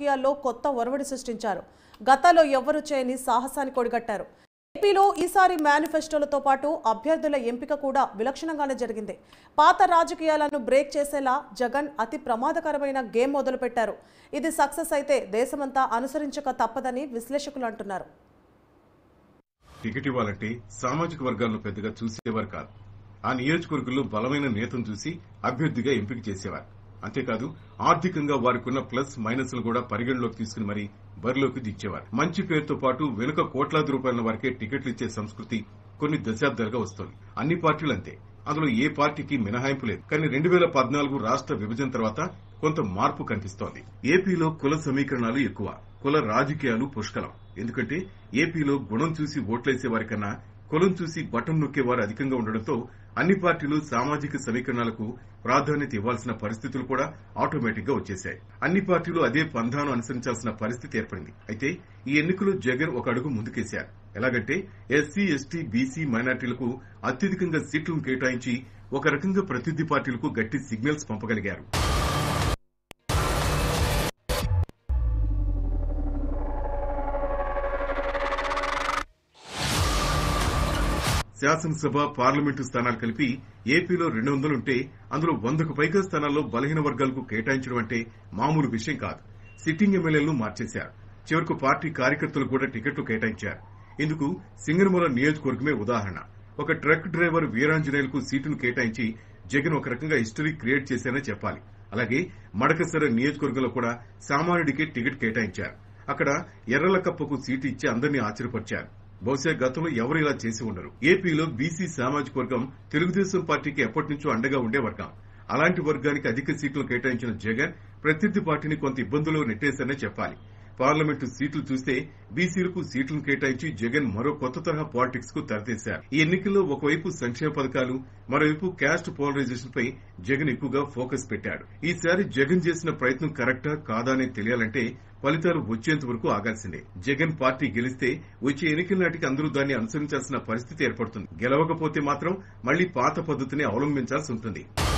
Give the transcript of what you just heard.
రాజకీయాల్లో కొత్త ఒరవడి సృష్టించారు గతంలో ఎవ్వరూ చేయని సాహసాన్ని కొడిగట్టారు ఏపీలో ఈసారి మేనిఫెస్టోలతో పాటు అభ్యర్థుల ఎంపిక కూడా విలక్షణంగానే జరిగింది పాత రాజకీయాలను బ్రేక్ చేసేలా జగన్ అతి ప్రమాదకరమైన గేమ్ మొదలుపెట్టారు ఇది సక్సెస్ అయితే దేశమంతా అనుసరించక తప్పదని విశ్లేషకులు అంటున్నారు టికెట్ ఇవ్వాలంటే సామాజిక వర్గాలను పెద్దగా చూసేవారు కాదు ఆ నియోజకవర్గంలో బలమైన నేతను చూసి అభ్యర్థిగా ఎంపిక చేసేవారు అంతేకాదు ఆర్థికంగా వారికున్న ప్లస్ మైనస్లు కూడా పరిగణలోకి తీసుకుని మరీ బరిలోకి దించేవారు మంచి పేరుతో పాటు వెనుక కోట్లాది రూపాయల వరకే టికెట్లు ఇచ్చే సంస్కృతి కొన్ని దశాబ్దాలుగా వస్తోంది అన్ని పార్టీలు అంతే అందులో ఏ పార్టీకి మినహాయింపు లేదు కానీ రెండు వేల పద్నాలుగు రాష్ట్ర విభజన తర్వాత కొంత మార్పు కనిపిస్తోంది ఏపీలో కుల సమీకరణాలు ఎక్కువ కుల రాజకీయాలు పుష్కలం ఎందుకంటే ఏపీలో గుణం చూసి ఓట్లేసే వారికన్నా కులం చూసి బటన్ నొక్కేవారు అధికంగా ఉండడంతో అన్ని పార్టీలు సామాజిక సమీకరణాలకు ప్రాధాన్యత ఇవ్వాల్సిన పరిస్థితులు కూడా ఆటోమేటిక్ గా వచ్చేశాయి అన్ని పార్టీలు అదే పంధాను అనుసరించాల్సిన పరిస్థితి ఏర్పడింది అయితే ఈ ఎన్నికలో జగన్ ఒక అడుగు ముందుకేశారు ఎలాగంటే ఎస్సీ ఎస్టీ బీసీ మైనార్టీలకు అత్యధికంగా సీట్లను కేటాయించి ఒక రకంగా ప్రతినిధి పార్టీలకు గట్టి సిగ్నల్స్ పంపగలిగారు శాసనసభ పార్లమెంటు స్థానాలు కలిపి ఏపీలో రెండు వందలుంటే అందులో వందకు పైగా స్థానాల్లో బలహీన వర్గాలకు కేటాయించడం అంటే మామూలు విషయం కాదు సిట్టింగ్ ఎమ్మెల్యేలను మార్చేశారు చివరకు పార్టీ కార్యకర్తలు కూడా టికెట్లు కేటాయించారు ఇందుకు సింగనమల నియోజకవర్గమే ఉదాహరణ ఒక ట్రక్ డ్రైవర్ వీరాంజనేయులకు సీటును కేటాయించి జగన్ ఒక రకంగా హిస్టరీ క్రియేట్ చేశారనే చెప్పాలి అలాగే మడకసర నియోజకవర్గంలో కూడా సామాన్యుడికి టికెట్ కేటాయించారు అక్కడ ఎర్రలకప్పకు సీటు ఇచ్చి అందరినీ ఆశ్చర్యపరిచారు బహుశా గతంలో ఎవరు ఇలా చేసి ఉండరు ఏపీలో బీసీ సామాజిక వర్గం తెలుగుదేశం పార్టీకి ఎప్పటి నుంచో అండగా ఉండే వర్గం అలాంటి వర్గానికి అధిక సీట్లు కేటాయించిన జగన్ ప్రత్యర్థి పార్టీని కొంత ఇబ్బందుల్లో నెట్టేశారనే చెప్పాలి పార్లమెంటు సీట్లు చూస్తే బీసీలకు సీట్లను కేటాయించి జగన్ మరో కొత్త తరహా పాలిటిక్స్ కు తెరతీశారు ఈ ఎన్నికల్లో ఒకవైపు సంక్షేమ పథకాలు మరోవైపు క్యాస్ట్ పోలరైజేషన్ పై జగన్ ఎక్కువగా ఫోకస్ పెట్టాడు ఈసారి జగన్ చేసిన ప్రయత్నం కరెక్టా కాదా అనేది తెలియాలంటే ఫలితాలు వచ్చేంత వరకు ఆగాల్సిందే జగన్ పార్టీ గెలిస్తే వచ్చే ఎన్నికల నాటికి అందరూ దాన్ని అనుసరించాల్సిన పరిస్థితి ఏర్పడుతుంది గెలవకపోతే మాత్రం మళ్లీ పాత పద్ధతిని అవలంబించాల్సి ఉంటుంది